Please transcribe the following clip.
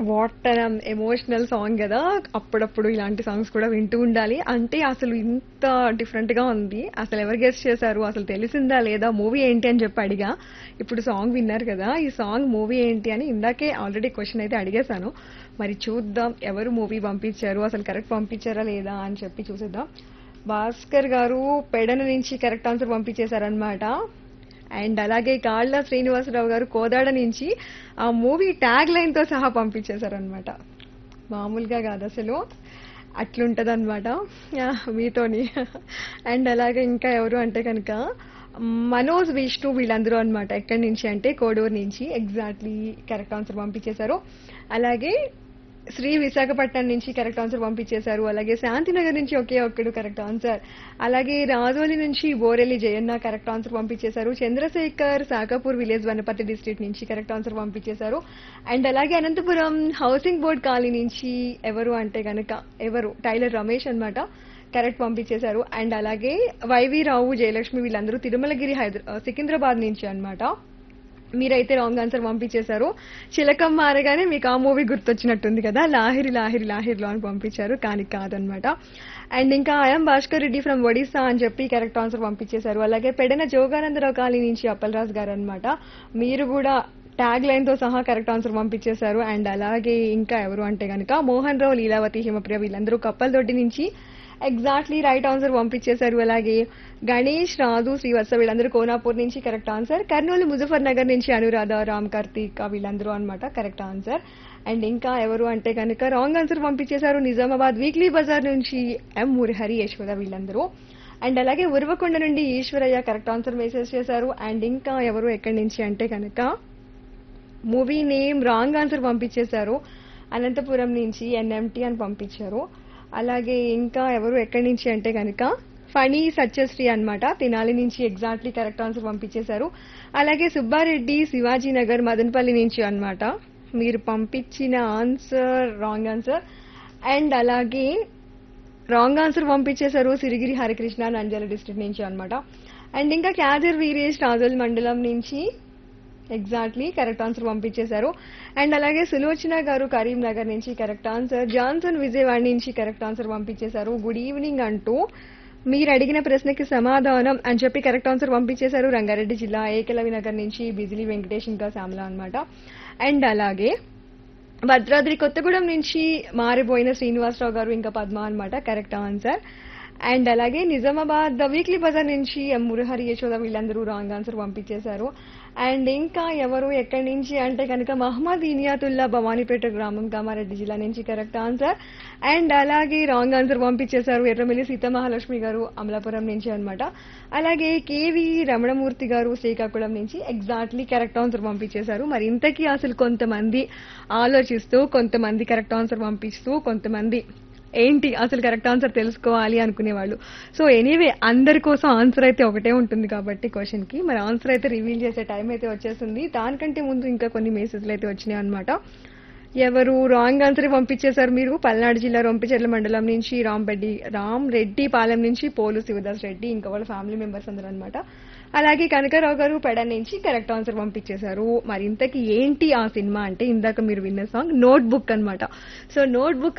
what an emotional song కదా అప్పుడప్పుడు ఇలాంటి సాంగ్స్ కూడా వింటూ ఉండాలి అంటే అసలు ఇంత డిఫరెంట్ గా ఉంది అసలు ఎవరు గెస్ట్ చేశారు అసలు తెలిసిందా లేదా మూవీ ఏంటి అని చెప్పి అడిగా ఇప్పుడు సాంగ్ విన్నారు కదా ఈ సాంగ్ మూవీ ఏంటి అని ఇందాకే ఆల్రెడీ క్వశ్చన్ అయితే అడిగేశాను మరి చూద్దాం ఎవరు మూవీ పంపించారు అసలు కరెక్ట్ పంపించారా లేదా అని చెప్పి చూసేద్దాం భాస్కర్ గారు పెడన నుంచి కరెక్ట్ ఆన్సర్ పంపించేశారనమాట అండ్ అలాగే కాళ్ళ శ్రీనివాసరావు గారు కోదాడ నుంచి ఆ మూవీ ట్యాగ్ లైన్ తో సహా పంపించేశారనమాట మామూలుగా కాదు అసలు అట్లుంటది అనమాట మీతోని అండ్ అలాగే ఇంకా ఎవరు అంటే కనుక మనోజ్ విష్ణు వీళ్ళందరూ అనమాట ఎక్కడి నుంచి అంటే కోడూరు నుంచి ఎగ్జాక్ట్లీ కరెక్ట్ ఆన్సర్ పంపించేశారు అలాగే శ్రీ విశాఖపట్నం నుంచి కరెక్ట్ ఆన్సర్ పంపించేశారు అలాగే శాంతినగర్ నుంచి ఒకే ఒక్కడు కరెక్ట్ ఆన్సర్ అలాగే రాజోలి నుంచి బోరెల్లి జయన్న కరెక్ట్ ఆన్సర్ పంపించేశారు చంద్రశేఖర్ సాకాపూర్ విలేజ్ వనపర్తి డిస్ట్రిక్ట్ నుంచి కరెక్ట్ ఆన్సర్ పంపించేశారు అండ్ అలాగే అనంతపురం హౌసింగ్ బోర్డ్ కాలనీ నుంచి ఎవరు అంటే గనక ఎవరు టైలర్ రమేష్ అన్నమాట కరెక్ట్ పంపించేశారు అండ్ అలాగే వైవి రావు జయలక్ష్మి వీళ్ళందరూ తిరుమలగిరి హైదరా సికింద్రాబాద్ నుంచి అన్నమాట మీరైతే రాంగ్ ఆన్సర్ పంపించేశారు చిలకం మారగానే మీకు ఆ మూవీ గుర్తొచ్చినట్టుంది కదా లాహిరి లాహిరి లాహిరిలో అని పంపించారు కానీ కాదనమాట అండ్ ఇంకా ఐఎం భాస్కర్ రెడ్డి ఫ్రమ్ ఒడిస్సా అని చెప్పి కరెక్ట్ ఆన్సర్ పంపించేశారు అలాగే పెడన జోగానందరావు కాలనీ నుంచి అప్పలరాజు గారు అనమాట మీరు కూడా ట్యాగ్ లైన్ తో సహా కరెక్ట్ ఆన్సర్ పంపించేశారు అండ్ అలాగే ఇంకా ఎవరు అంటే కనుక మోహన్ రావు లీలావతి హిమప్రియ వీళ్ళందరూ కప్పలదొడ్డి నుంచి ఎగ్జాక్ట్లీ రైట్ ఆన్సర్ పంపించేశారు అలాగే గణేష్ రాజు శ్రీవత్స వీళ్ళందరూ కోనాపూర్ నుంచి కరెక్ట్ ఆన్సర్ కర్నూలు ముజఫర్ నగర్ నుంచి అనురాధ రామ్ కార్తీక్ వీళ్ళందరూ అన్నమాట కరెక్ట్ ఆన్సర్ అండ్ ఇంకా ఎవరు అంటే కనుక రాంగ్ ఆన్సర్ పంపించేశారు నిజామాబాద్ వీక్లీ బజార్ నుంచి ఎం మురిహరి యశోద వీళ్ళందరూ అండ్ అలాగే ఉరవకొండ నుండి ఈశ్వరయ్య కరెక్ట్ ఆన్సర్ మెసేజ్ చేశారు అండ్ ఇంకా ఎవరు ఎక్కడి నుంచి అంటే కనుక మూవీ నేమ్ రాంగ్ ఆన్సర్ పంపించేశారు అనంతపురం నుంచి ఎన్ఎంటీ అని పంపించారు అలాగే ఇంకా ఎవరు ఎక్కడి నుంచి అంటే కనుక ఫణి సత్యశ్రీ అన్నమాట తినాలి నుంచి ఎగ్జాక్ట్లీ కరెక్ట్ ఆన్సర్ పంపించేశారు అలాగే సుబ్బారెడ్డి శివాజీ నగర్ మదనపల్లి నుంచి అన్నమాట మీరు పంపించిన ఆన్సర్ రాంగ్ ఆన్సర్ అండ్ అలాగే రాంగ్ ఆన్సర్ పంపించేశారు సిరిగిరి హరికృష్ణ నంద్యాల డిస్ట్రిక్ట్ నుంచి అన్నమాట అండ్ ఇంకా క్యాదర్ వీరేష్ రాజోల్ మండలం నుంచి ఎగ్జాక్ట్లీ కరెక్ట్ ఆన్సర్ పంపించేశారు అండ్ అలాగే సులోచన గారు కరీంనగర్ నుంచి కరెక్ట్ ఆన్సర్ జాన్సన్ విజయవాడ నుంచి కరెక్ట్ ఆన్సర్ పంపించేశారు గుడ్ ఈవినింగ్ అంటూ మీరు అడిగిన ప్రశ్నకి సమాధానం అని చెప్పి కరెక్ట్ ఆన్సర్ పంపించేశారు రంగారెడ్డి జిల్లా ఏకలవి నగర్ నుంచి బిజిలీ వెంకటేష్ ఇంకా శ్యామల అనమాట అండ్ అలాగే భద్రాద్రి కొత్తగూడెం నుంచి మారిపోయిన శ్రీనివాసరావు గారు ఇంకా పద్మ అనమాట కరెక్ట్ ఆన్సర్ అండ్ అలాగే నిజామాబాద్ ద వీక్లీ బజార్ నుంచి ఎం మురహరి యశోద వీళ్ళందరూ రాంగ్ ఆన్సర్ పంపించేశారు అండ్ ఇంకా ఎవరు ఎక్కడి నుంచి అంటే కనుక మహమ్మద్ ఇనియాతుల్లా భవానీపేట గ్రామం కామారెడ్డి జిల్లా నుంచి కరెక్ట్ ఆన్సర్ అండ్ అలాగే రాంగ్ ఆన్సర్ పంపించేశారు ఎర్రమిల్లి సీతమహాలక్ష్మి గారు అమలాపురం నుంచి అన్నమాట అలాగే కేవి రమణమూర్తి గారు శ్రీకాకుళం నుంచి ఎగ్జాక్ట్లీ కరెక్ట్ ఆన్సర్ పంపించేశారు మరి ఇంతకీ అసలు కొంతమంది ఆలోచిస్తూ కొంతమంది కరెక్ట్ ఆన్సర్ పంపిస్తూ కొంతమంది ఏంటి అసలు కరెక్ట్ ఆన్సర్ తెలుసుకోవాలి అనుకునేవాళ్ళు సో ఎనీవే అందరి కోసం ఆన్సర్ అయితే ఒకటే ఉంటుంది కాబట్టి క్వశ్చన్ కి మరి ఆన్సర్ అయితే రివీల్ చేసే టైం అయితే వచ్చేసింది దానికంటే ముందు ఇంకా కొన్ని మెసేజ్లు అయితే వచ్చినాయి అనమాట ఎవరు రాంగ్ ఆన్సర్ పంపించేశారు మీరు పల్నాడు జిల్లా రొంపిచెర్ల మండలం నుంచి రామ్ రెడ్డి రామ్ రెడ్డి పాలెం నుంచి పోలు శివదాస్ రెడ్డి ఇంకా వాళ్ళ ఫ్యామిలీ మెంబర్స్ అందరూ అనమాట అలాగే కనకరావు గారు పెడ నుంచి కరెక్ట్ ఆన్సర్ పంపించేశారు మరి ఇంతకీ ఏంటి ఆ సినిమా అంటే ఇందాక మీరు విన్న సాంగ్ నోట్ బుక్ అనమాట సో నోట్ బుక్